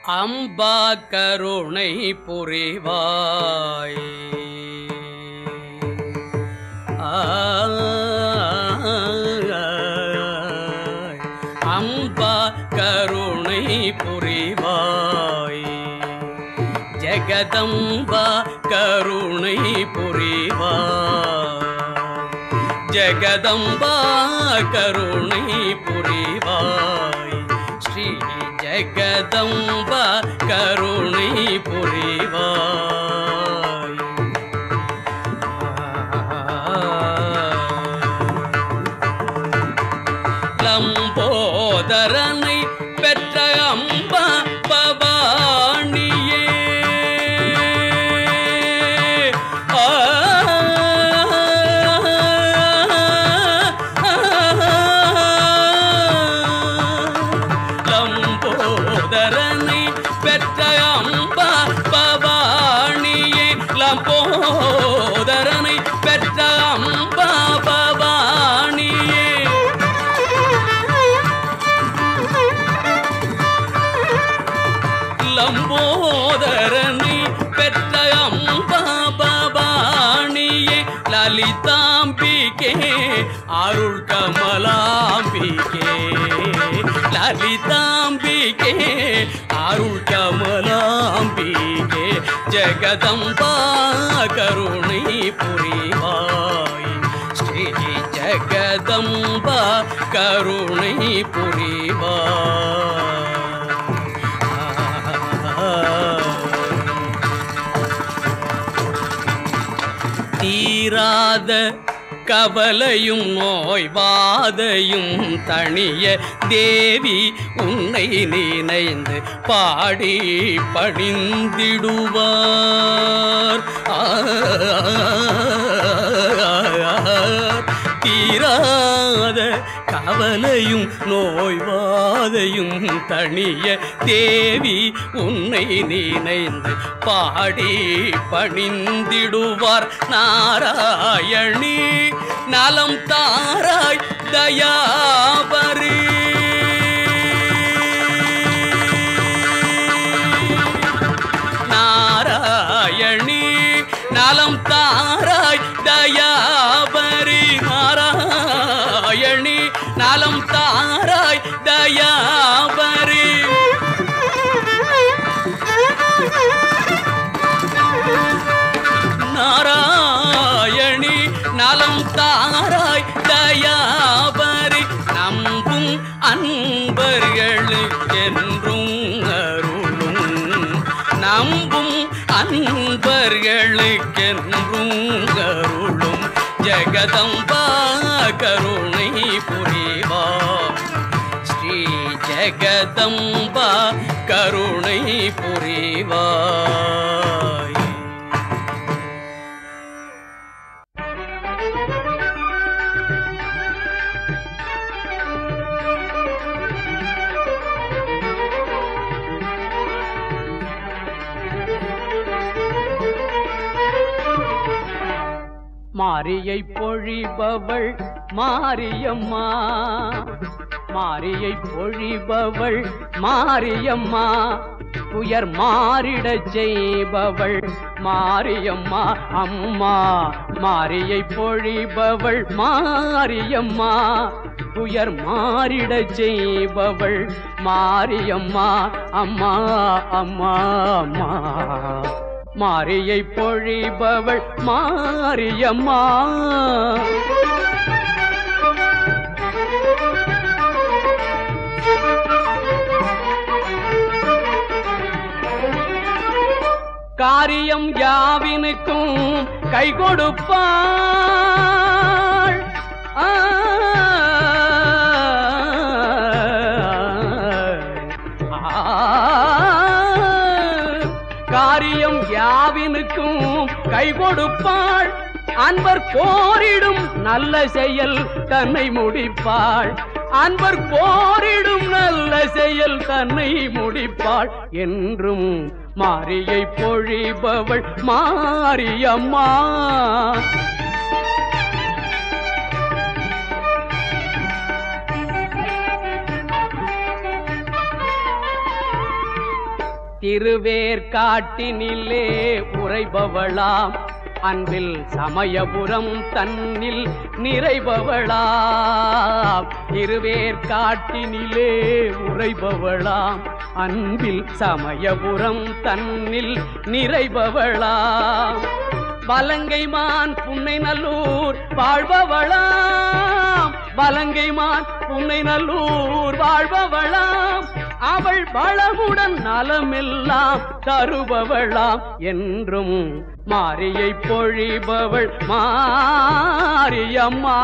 அம்பா கருணை புரிவாய் ஆய். அம்பா கருணை புரிவாய் ஜெகதம்பா கருணை புரிவாய் ஜெகதம்பா கருணை புரிவாய் ஸ்ரீ ஜெகதம்பா கருணை புரிவாய் லம்போதரனை பெற்ற அம்பா பவானியே ஆ, லம்போதரனை பெற்ற அம்பா பவானியே லம்போதரனை பெற்ற அம்பா பவானியே லம்போதரனை பெற்ற அம்பா பவானியே லலிதாம்பிகே அருள் கமலாம்பிகே லலிதாம்பிகே அருள் கமலாம்பிகே ஜெகதம்பா கருணை புரிவாய் ஸ்ரீ ஜெகதம்பா கருணை புரிவாய் தீராத கவலையும் நோய்வாதையும் தணிய தேவி உன்னை நினைந்து பாடி பணிந்திடுவார் தீராத கவலையும் நோய்வாதையும் தணிய தேவி உன்னை நினைந்து பாடி பணிந்திடுவார் நாராயணி நலம் தாராய் தயாபரி நாராயணி நலம் தாராய் தயாபரி நாராயணி நலம் தாராய் தயாபரி நாராயணி நலம் தாராய் தயாபரி நம்பும் அன்பர்களுக்கென்றும் அருளும் நம்பும் அன்பர்களுக்கென்றும் அருளும் ஜெகதம்பா கருணை புரிவார் ஸ்ரீ ஜெகதம்பா கருணை புரிவாய் மாரியை பொழிபவள் மாரியம்மா மாரியை பொழிபவள் மாரியம்மா துயர் மாறிடச் செய்பவள் மாரியம்மா அம்மா மாரியை பொழிபவள் மாரியம்மா துயர் மாறிடச் செய்பவள் மாரியம்மா அம்மா அம்மா அம்மா மாரியை பொழிபவள் மாரியம்மா காரியம் யாவினுக்கும் கை கொடுப்பாள் ஆ. காரியம் யாவினுக்கும் கை கொடுப்பாள் அன்பர் கோரிடும் நல்ல செயல் தன்னை முடிப்பாள் அன்பர் கோரிடும் நல்ல செயல் தன்னை முடிப்பாள் என்றும் மாரியை பொழிபவள் மாரியம்மா திருவேற்காட்டினிலே உரைபவளாம் அன்பில் சமயபுரம் தன்னில் நிறைபவளாம் திருவேற்காட்டினிலே உரைபவளாம் அன்பில் சமயபுரம் தன்னில் நிறைபவளாம் வலங்கைமான் புன்னை நல்லூர் வாழ்பவளாம் வலங்கைமான் புன்னை நல்லூர் வாழ்பவளாம் அவள் வளமுடன் நலமெல்லாம் தருபவளாம் என்றும் மாரியை பொழிபவள் மாரியம்மா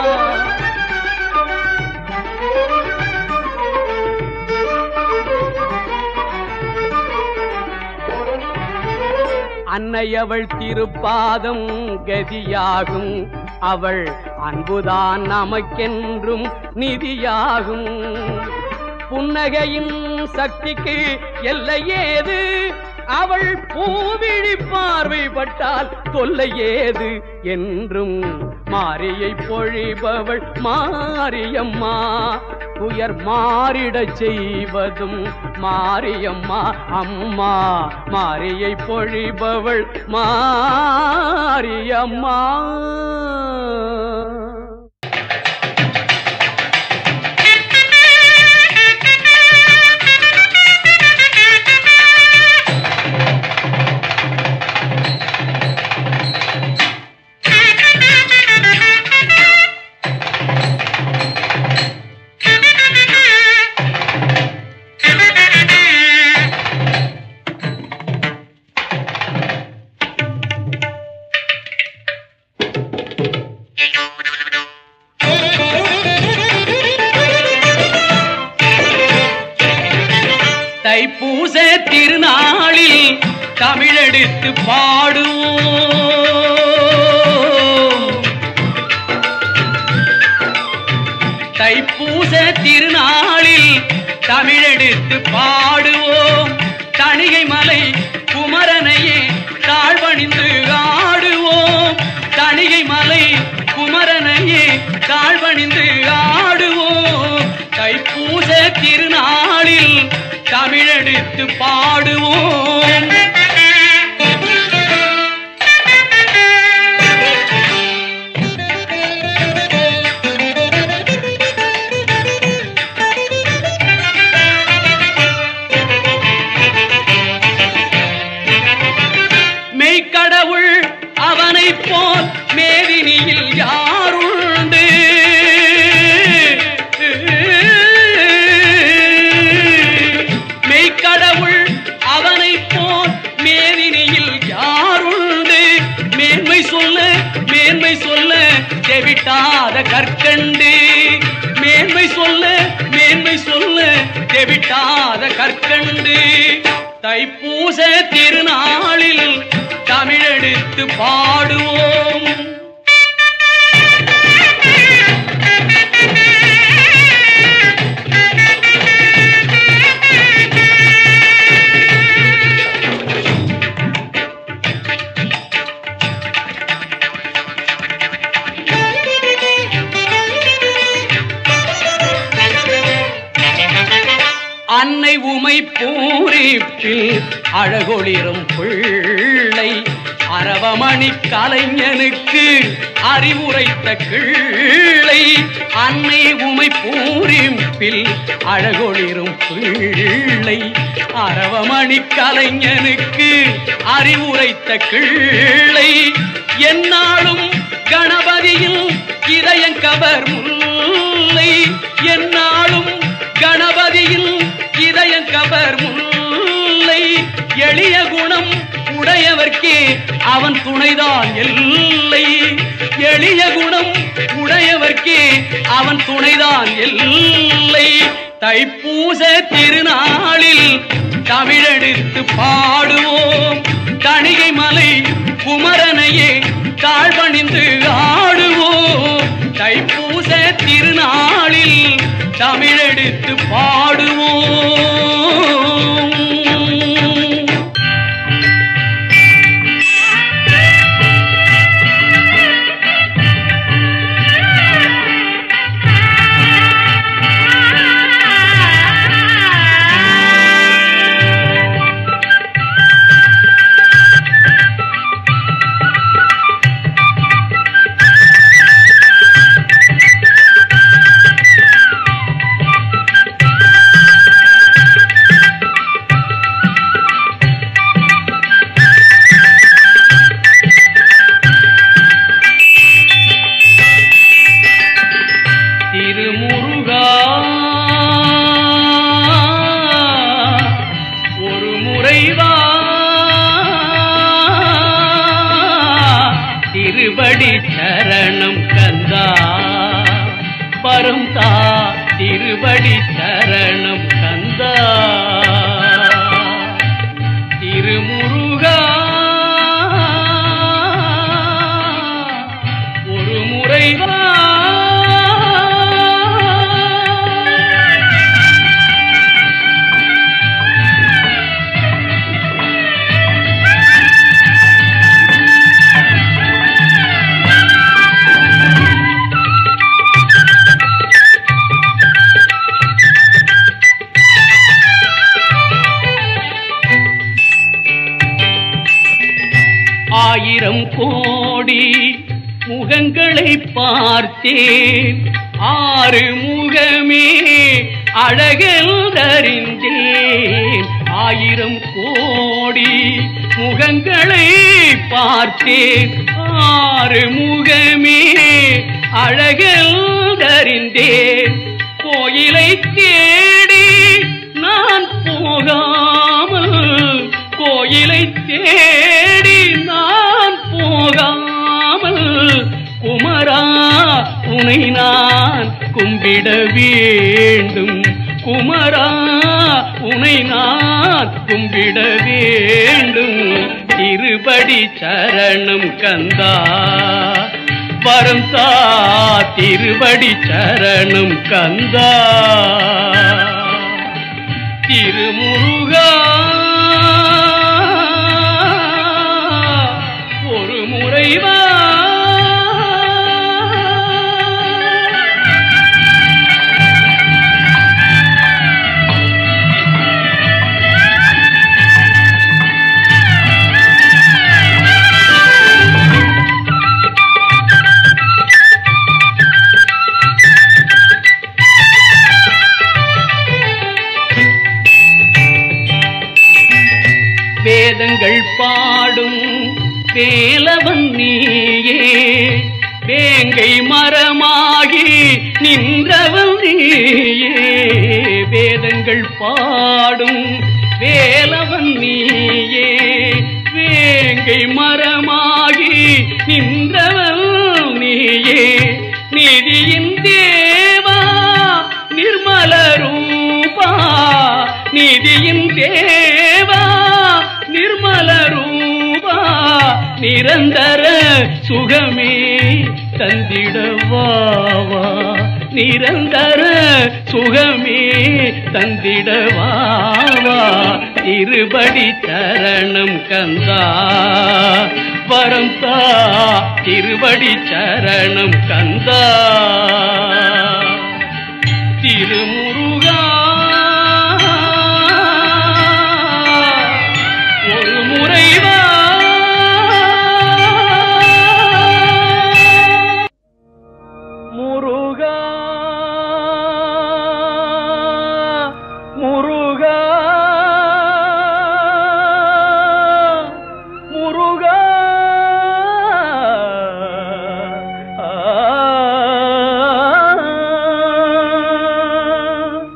அன்னை அவள் திருப்பாதம் கதியாகும் அவள் அன்புதான் நமக்கென்றும் நிதியாகும் புன்னகையின் சக்திக்கு எல்லை ஏது அவள் பூவிழி பார்வைப்பட்டால் தொல்லை ஏது என்றும் மாரியை பொழிபவள் மாரியம்மா துயர் மாறிடச் செய்வதும் மாரியம்மா அம்மா மாரியை பொழிபவள் மாரியம்மா தைப்பூச திருநாளில் தமிழெடுத்து பாடுவோம் தைப்பூச திருநாளில் தமிழெடுத்து பாடுவோம் தணிகை மலை குமரனையே தாழ்வணிந்து ஆடுவோம் தணிகை மலை குமரனையே தாழ்வணிந்து ஆடுவோம் தைப்பூச திருநாளில் தமிழெடுத்து பாடுவோம் மெய்க்கடவுள் அவனைப் போல் மேதினியில் யாருண்டு மெய்க்கடவுள் அவனைப் போல் மேதினியில் யாருண்டு மேன்மை சொல்ல மேன்மை சொல்ல தெவிட்டாத கற்கண்டு மேன்மை சொல்ல மேன்மை சொல்ல தெவிட்டாத கற்கண்டு தைப்பூச திருநாளில் தமிழெடுத்து பாடுவோம் அன்னை உமை பூரிப்பில் அழகொளிரும் பிள்ளை அரவமணி கலைஞனுக்கு அறிவுரைத்த கிள்ளை அன்னை உமை பூரிப்பில் அழகொளிரும் பிள்ளை அரவமணி கலைஞனுக்கு அறிவுரைத்த கிள்ளை என்னாலும் கணபதியில் இதயங்கவர் முல்லை என்னாலும் கணபதியில் இதயங்கவர் முல்லை எளிய குணம் உடையவர்க்கே அவன் துணைதான் எல்லை எளிய குணம் உடையவர்க்கே அவன் துணைதான் எல்லை தைப்பூச திருநாளில் தமிழெடுத்து பாடுவோம் தணிகை மலை குமரனையே தாழ்வணிந்து ஆடுவோம் தைப்பூச திருநாளில் தமிழெடுத்து பாடுவோம் ஆயிரம் கோடி முகங்களை பார்த்தேன் ஆறு முகமே அழகென்றறிந்தேன் ஆயிரம் கோடி முகங்களை பார்த்தேன் ஆறு முகமே அழகென்றறிந்தேன் கோயிலை தேடி நான் போகாமல் கோயிலை தேடி நான் போகாமல் குமரா உனை நான் கும்பிட வேண்டும் குமரா உனை நான் கும்பிட வேண்டும் திருபடி சரணம் கந்தா வரம் தா திருபடி சரணம் கந்தா திருமுருகா ஒரு முறைவா வேதங்கள் பாடும் வேலவன் நீயே வேங்கை மரமாகி நின்றவன் நீயே வேதங்கள் பாடும் வேலவன் நீயே வேங்கை மரமாகி நின்றவன் நீயே நிதியின் தேவா நிர்மல ரூபா நிதியின் தேவா நிர்மல ரூபா நிரந்தர சுகமே தந்திடவாவா நிரந்தர சுகமே தந்திடவாவா திருபடி சரணம் கந்தா வரம் தா திருபடி சரணம் கந்தா திருமுருகா ஒரு முறைவா முருகா முருகா முருகா ஆ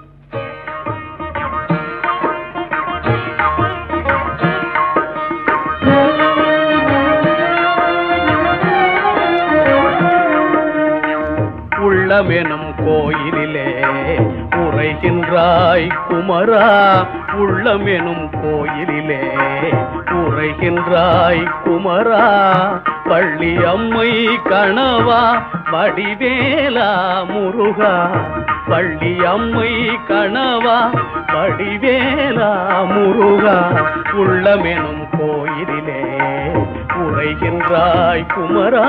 உள்ளமெனும் கோயிலிலே உரைகின்றாய் குமரா உள்ளமெனும் கோயிலிலே உரைகின்றாய் குமரா பள்ளி அம்மை கணவா வடிவேலா முருகா பள்ளி அம்மை கணவா வடிவேலா முருகா உள்ளமெனும் கோயிலிலே உரைகின்றாய் குமரா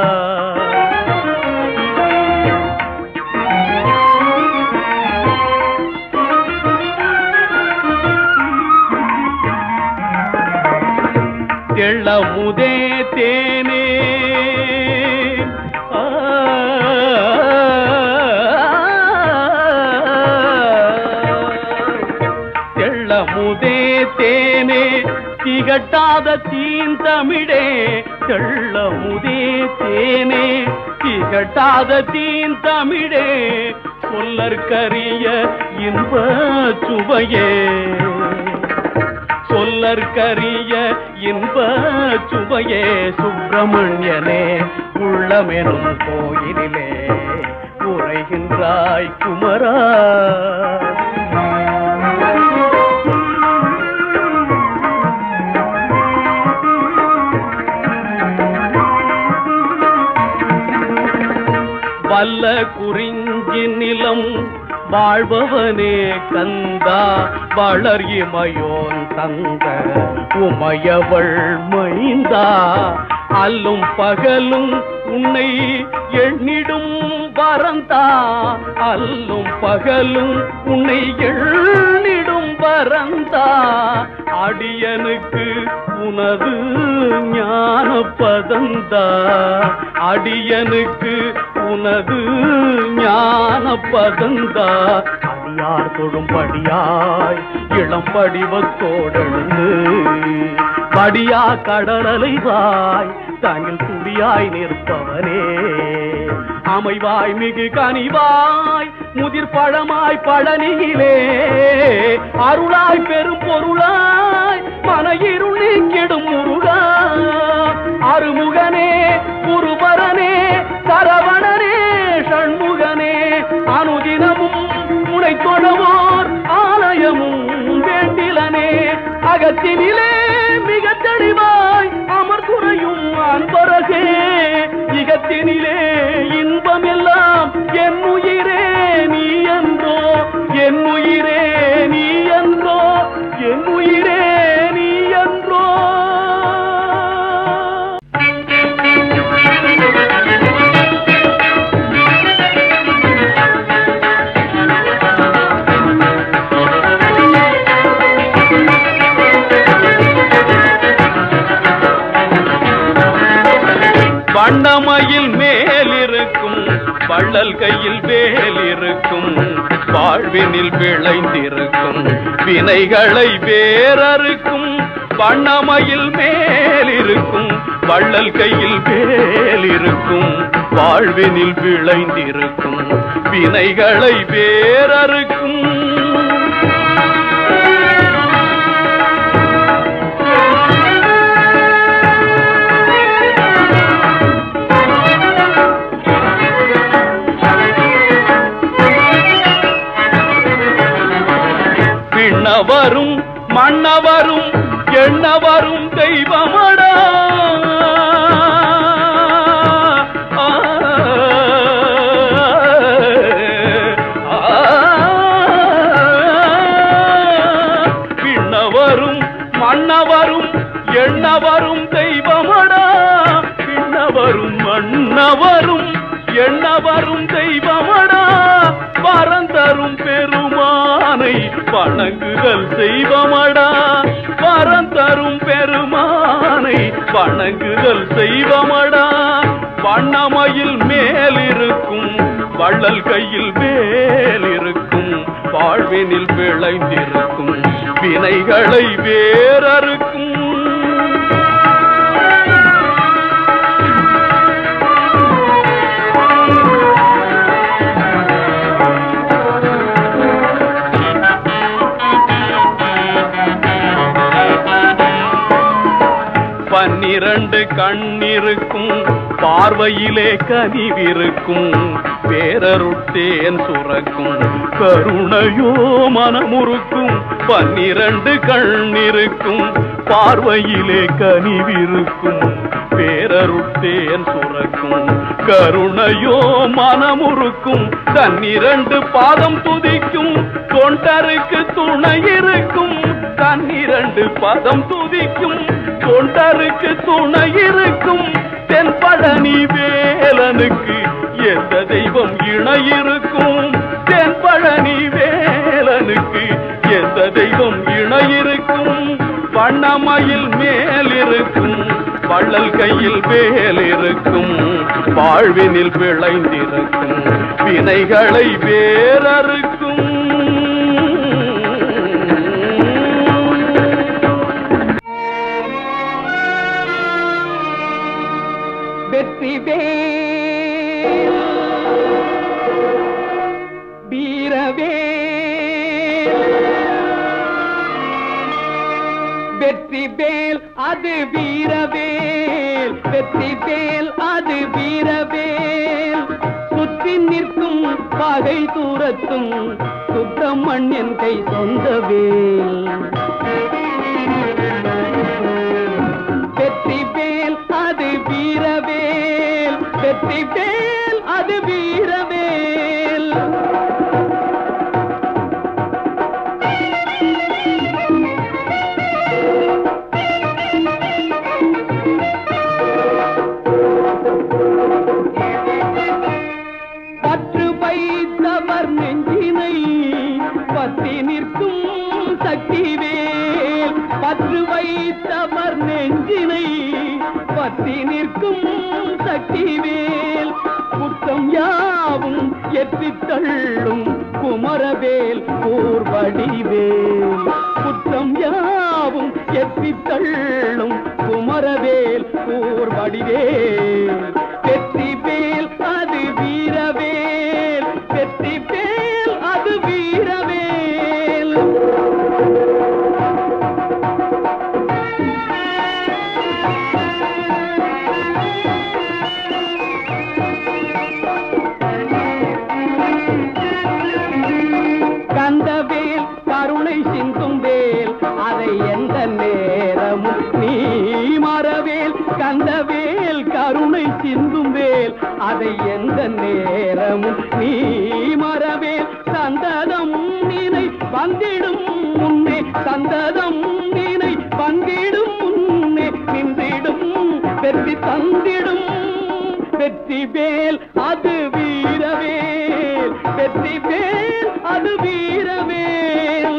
தெள்ளமுதே தேனே ஆ, தெள்ளமுதே தேனே திகட்டாத தீன் தமிழே தெள்ளமுதே தேனே திகட்டாத தீன் தமிழே சொல்லற்கரிய இன்ப சுவையே சொல்லற்கரிய இன்ப சுவையே சுப்பிரமணியனே உள்ளமெனும் கோயிலிலே உரைகின்றாய் குமரா வல்ல குறிஞ்சி நிலம் வாழ்பவனே கந்தா வளர் இமையோன் தந்த உமையவள் மைந்தா அல்லும் பகலும் உன்னை எண்ணிடும் வரந்தா அல்லும் பகலும் உன்னை எண்ணிடும் பரந்தா அடியனுக்கு உனது ஞான பதந்தா அடியனுக்கு உனது ஞான பதந்தா அடியார் தொழும்படியாய் இளம் படிவத்தோடெழுந்து படியா கடலலைவாய் தாங்கள் துடியாய் நிற்பவனே அமைவாய் மிகு கனிவாய் முதிர் பழமாய் பழனியிலே அருளாய் பெரும் பொருளாய் மன இருள் நீக்கிடும் முருகா அருமுகனே குருபரனே சரவணனே ஷண்முகனே அனுதினமும் முனை தொழவோர் ஆலயமும் வேண்டிலனே அகத்தினிலே மிக தெளிவாய் அமர் குறையும் அன்பரசே இகத்தினிலே இன்பம் எல்லாம் என் உயிரே நீ என்றோ என் உயிரே நீ என்றோ என் உயிரே நீ என்றோ வண்ணமயில் மேலிருக்கும் வள்ளல் கையில் வேலிருக்கும் வாழ்வினில் விளைந்திருக்கும் வினைகளை வேறறுக்கும் வண்ணமயில் மேலிருக்கும் வள்ளல் கையில் வேலிருக்கும் வாழ்வினில் விளைந்திருக்கும் வினைகளை வேறறுக்கும் விண்ணவரும் மன்னவரும் எண்ணவரும் தெய்வமடா ஆ, ஆ, விண்ணவரும் மன்னவரும் எண்ணவரும் தெய்வமடா விண்ணவரும் மன்னவரும் எண்ணவரும் தெய்வமடா பரந்தரும் பெருமானை வணங்குதல் செய்வமடா பரந்தரும் பெருமானை வணங்குதல் செய்வமடா வண்ணமயில் மேலிருக்கும் வள்ளல் கையில் வேலிருக்கும் வாழ்வினில் விளைந்திருக்கும் வினைகளை வேறறுக்கும் பன்னிரண்டு கண்ணிருக்கும் பார்வையிலே கனிவிருக்கும் பேரருட்டேன் சுரக்கும் கருணையோ மனமுறுக்கும் பன்னிரண்டு கண்ணிருக்கும் பார்வையிலே கனிவிருக்கும் பேரருட்டேன் சுரக்கும் கருணையோ மனமுறுக்கும் தன்னிரண்டு பாதம் துதிக்கும் தொண்டருக்கு துணை இருக்கும் தன்னிரண்டு பதம் துதிக்கும் தொண்டருக்கு துணை இருக்கும் தென்பழனி வேலனுக்கு எந்த தெய்வம் இணை இருக்கும் தென்பழனி வேலனுக்கு எந்த தெய்வம் இணை இருக்கும் வண்ணமயில் மேலிருக்கும் வள்ளல் கையில் வேலிருக்கும் வாழ்வினில் விளைந்திருக்கும் வினைகளை வேறறுக்கும் வெற்றி வேல் வீரவேல் வெற்றி வேல் அது வீரவேல் வெற்றி வேல் அது வீரவேல் சுற்றி நிற்கும் பகை தூரத்தும் சுத்தமண் என் கை சொந்த வேல் வெற்றி வேல் அது வீரவேல் வெற்றி வேல் அது வீரவேல் பற்று வைத்தவர் நெஞ்சினை பற்றி நிற்கும் பற்றி நிற்கும் சக்திவேல் குற்றம் யாவும் எற்றித் தள்ளும் குமரவேல் கூர்வடிவேல் குற்றம் யாவும் எற்றித் தள்ளும் குமரவேல் கூர்வடிவேல் வெற்றி வேல் அது வீரவேல் வெற்றி வேல் அது வீரவேல் கந்தவேல் கருணை சிந்தும் வேல் அதை எந்த நேரமும் நீ மறவேல் கந்தவேல் கருணை சிந்தும் வேல் அதை எந்த நேரமும் நீ மறவேல் சந்ததம் நினை வந்திடும் முன்னே சந்ததம் நினை வந்திடும் முன்னே நின்றிடும் வெற்றி தந்திடும் வெற்றி வேல் அது வீரவேல் வெற்றி வேல் அது வீரவேல்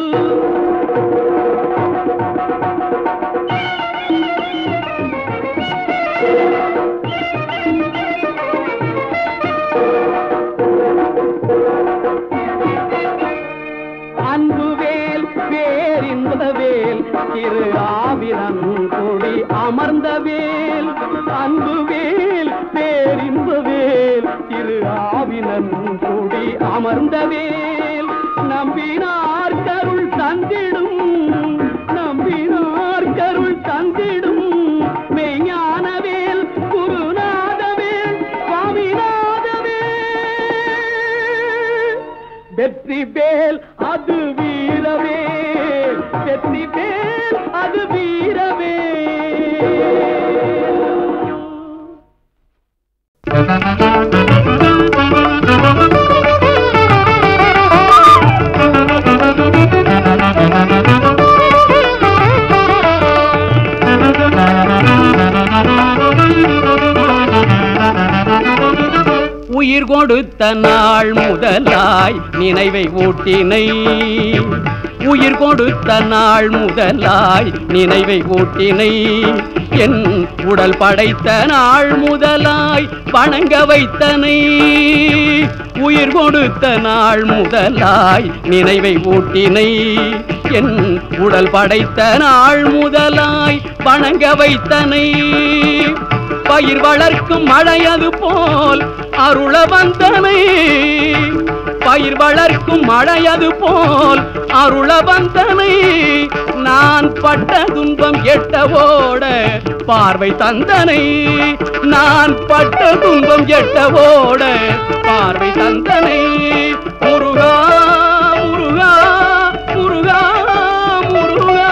அன்பு வேல் பேரின்ப வேல் திரு ஆவிரன் கொடி அமர்ந்த வேல் அன்பு வேல் பேரின்ப வேல் திரு ஆவினன் கொடி அமர்ந்த வேல் நம்பினார் கருள் தந்திடும் நம்பினார் கருள் தந்திடும் மெய்ஞானவேல் குருநாதவேல் சுவாமிநாதவேல் வெற்றி வேல் அது வீரவேல் வெற்றி வேல் அது வீரவேல் உயிர் கொடுத்த நாள் முதலாய் நினைவை ஊட்டினை உயிர் கொடுத்த நாள் முதலாய் நினைவை ஊட்டினை என் உடல் படைத்த நாள் முதலாய் வணங்க வைத்தனை உயிர் கொடுத்த நாள் முதலாய் நினைவை ஊட்டினை என் உடல் படைத்த நாள் முதலாய் வணங்க வைத்தனை பயிர் வளர்க்கும் மழையது போல் அருள வந்தனை பயிர் வளர்க்கும் மழையது போல் அருள வந்தனை நான் பட்ட துன்பம் எட்டவோட பார்வை தந்தனை நான் பட்ட துன்பம் எட்டவோட பார்வை தந்தனை முருகா முருகா முருகா முருகா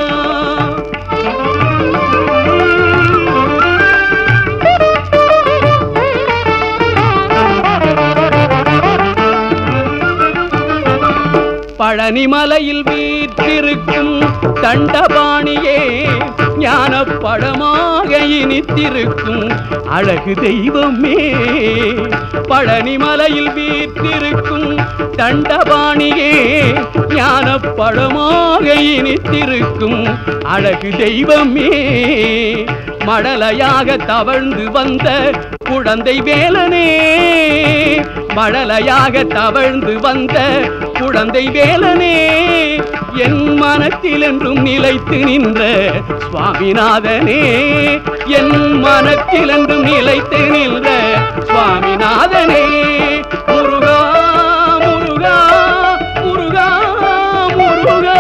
பழனிமலையில் வீற்றிருக்கும் தண்டபாணியே ஞான படமாக இனித்திருக்கும் அழகு தெய்வமே பழனிமலையில் வீற்றிருக்கும் தண்டபாணியே ஞான படமாக இனித்திருக்கும் அழகு தெய்வமே மடலையாக தவழ்ந்து வந்த குழந்தை வேலனே மழலையாக தவழ்ந்து வந்த குழந்தை வேலனே என் மனத்தில் என்றும் நிலைத்து நின்ற சுவாமிநாதனே என் மனத்தில் என்றும் நிலைத்து நின்ற சுவாமிநாதனே முருகா முருகா முருகா முருகா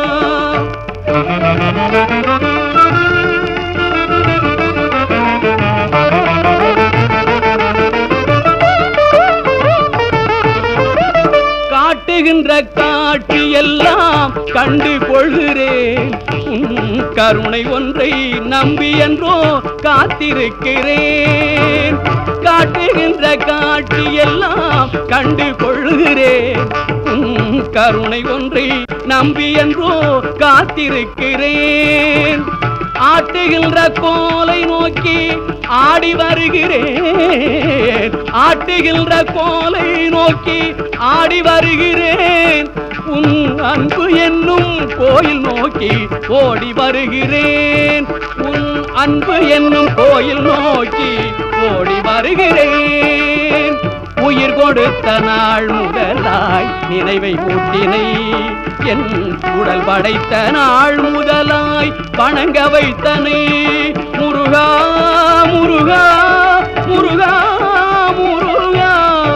காட்டுகின்ற காட்சி எல்லாம் கண்டு கொள்கிறேன் உன் கருணை ஒன்றை நம்பி என்றோ காத்திருக்கிறேன் காட்டுகின்ற காட்சி எல்லாம் கண்டு கொள்கிறேன் உன் கருணை ஒன்றை நம்பி என்றோ காத்திருக்கிறேன் ஆட்டுகின்ற கோலை நோக்கி ஆடி வருகிறேன் ஆட்டுகின்ற கோலை நோக்கி ஆடி வருகிறேன் உன் அன்பு என்னும் கோயில் நோக்கி ஓடி வருகிறேன் உன் அன்பு என்னும் கோயில் நோக்கி ஓடி வருகிறேன் உயிர் கொடுத்த நாள் முதலாய் நினைவை ஊட்டினை என் உடல் படைத்த நாள் முதலாய் வணங்க வைத்தனை முருகா முருகா முருகா முருகா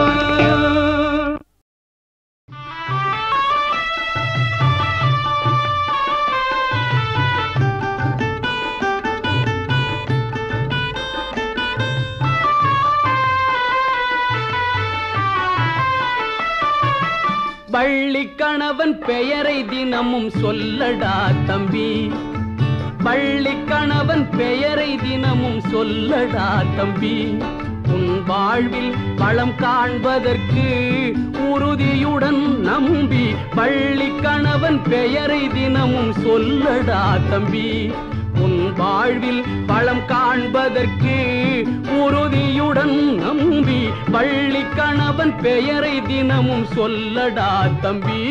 வள்ளி கணவன் பெயரை தினமும் சொல்லடா தம்பி வள்ளி கணவன் பெயரை தினமும் சொல்லடா தம்பி உன் வாழ்வில் வளம் காண்பதற்கு உறுதியுடன் நம்பி வள்ளி கணவன் பெயரை தினமும் சொல்லடா தம்பி உன் வாழ்வில் வளம் காண்பதற்கு உறுதியுடன் நம்பி வள்ளி கணவன் பெயரை தினமும் சொல்லடா தம்பி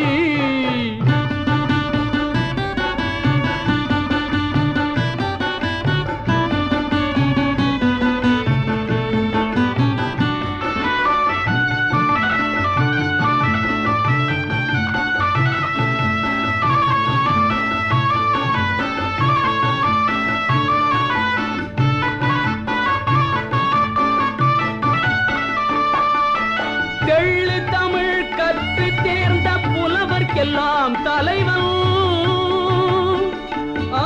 தெள்ளு தமிழ் கற்று தேர்ந்த புலவர்க்கெல்லாம் தலைவன் ஆ,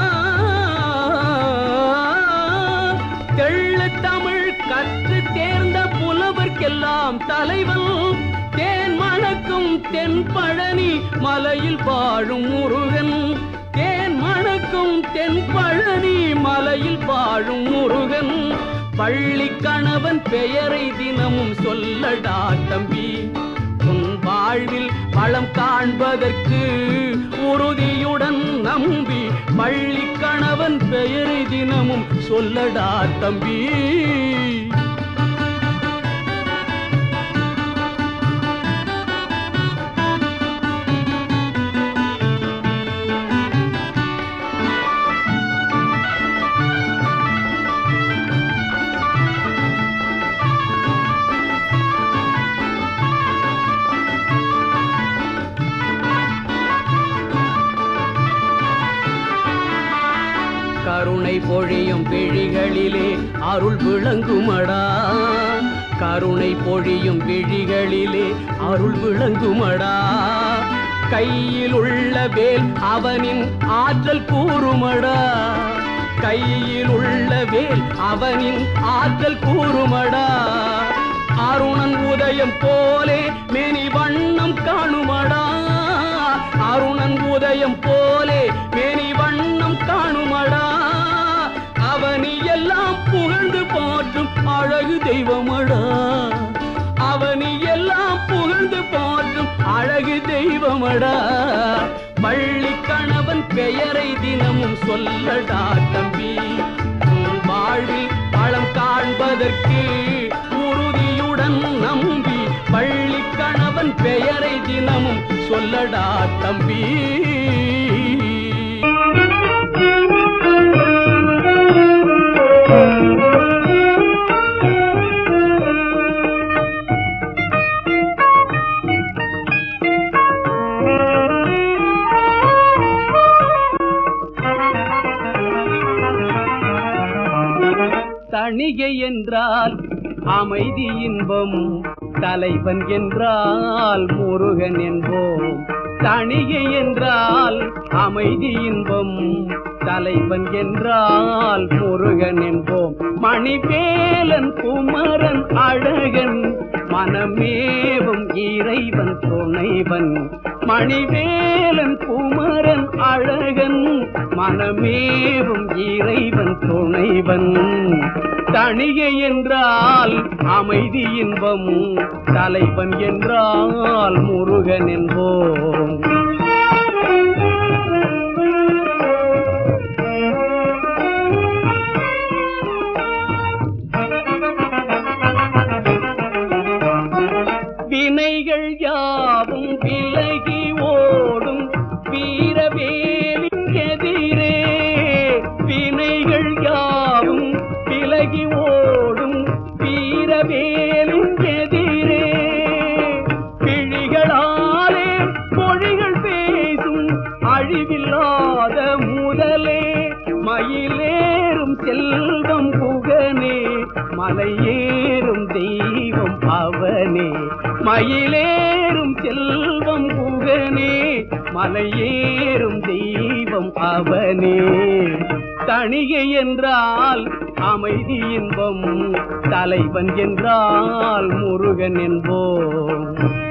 தெள்ளு தமிழ் கற்று தேர்ந்த புலவர்க்கெல்லாம் தலைவன் தேன் மணக்கும் தென் பழனி மலையில் வாழும் முருகன் தேன் மணக்கும் தென் பழனி மலையில் வாழும் முருகன் பள்ளி கணவன் பெயரை தினமும் சொல்லடா தம்பி உன் வாழ்வில் வளம் காண்பதற்கு உறுதியுடன் நம்பி பள்ளி கணவன் பெயரை தினமும் சொல்லடா தம்பி கருணை பொழியும் விழிகளிலே அருள் விளங்குமடா கருணை பொழியும் விழிகளிலே அருள் விளங்குமடா கையில் உள்ள வேல் அவனின் ஆற்றல் கூறுமடா கையில் உள்ள வேல் அவனின் ஆற்றல் கூறுமடா அருணன் உதயம் போலே மேனி வண்ணம் காணுமடா அருணன் உதயம் போலே மேனி வண்ணம் காணுமடா அவனி எல்லாம் புகழ்ந்து போற்றும் அழகு தெய்வமடா அவனி எல்லாம் புகழ்ந்து போற்றும் அழகு தெய்வமடா பள்ளி கணவன் பெயரை தினமும் சொல்லடா தம்பி உன் வாழ்வில் பழம் காண்பதற்கு உறுதியுடன் நம்பி பள்ளி கணவன் பெயரை தினமும் சொல்லடா தம்பி தணிகை என்றால் அமைதி இன்பம் தலைவன் என்றால் முருகன் என்போம் தணிகை என்றால் அமைதி இன்பம் தலைவன் என்றால் முருகன் என்போம் மணிவேலன் குமரன் அழகன் மனமேவும் இறைவன் துணைவன் மணிவேலன் குமரன் அழகன் மனமேவும் இறைவன் துணைவன் தணிகை என்றால் அமைதி இன்பம் தலைவன் என்றால் முருகன் என்போம் வினைகள் யாவும் விலகி ஓடும் வீரவேலின் எதிரே வினைகள் யாவும் விலகி ஓடும் வீரவேலின் எதிரே கிழிகளாலே மொழிகள் பேசும் அழிவில்லாத முதலே மயிலேறும் செல்வம் புகனே மலையேறும் தெய்வம் அவனே மயிலேறும் செல்வம் புகனே மலையேறும் தெய்வம் அவனே தணிகை என்றால் அமைதி இன்பம் தலைவன் என்றால் முருகன் என்போம்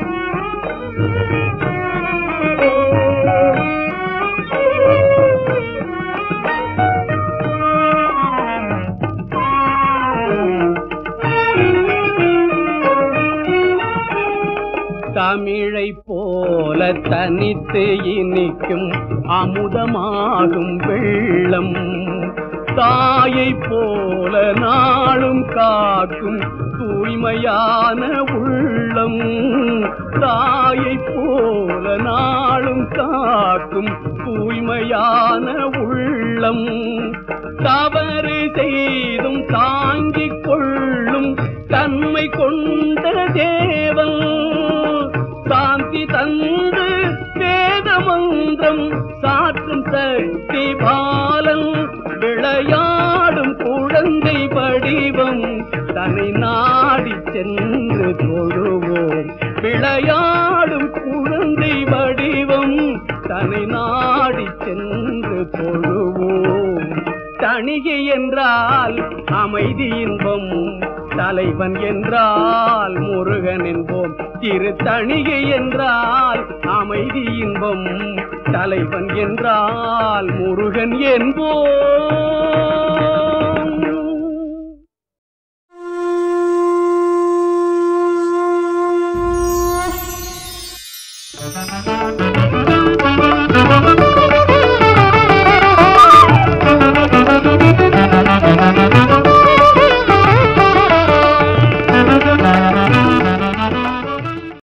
தமிழை போல தனித்து இனிக்கும் அமுதமாகும் வெள்ளம் தாயை போல நாளும் காக்கும் தூய்மையான உள்ளம் தாயை போல நாளும் காக்கும் தூய்மையான உள்ளம் தவறு செய்தும் தாங்கிக் கொள்ளும் தன்மை கொண்ட தேவன் சாந்தி தந்து வேத மந்திரம் சாற்றும் சக்தி பாலன் விளையாடும் குழந்தை படிவம் தன்னை நாடி சென்று தொழுவோம் விளையாடும் குழந்தை வடிவம் தன்னை நாடி சென்று தொழுவோம் தணிகை என்றால் அமைதி இன்பம் தலைவன் என்றால் முருகன் என்போம் திரு தணிகை என்றால் அமைதி இன்பம் தலைவன் என்றால் முருகன் என்போம் Thank you.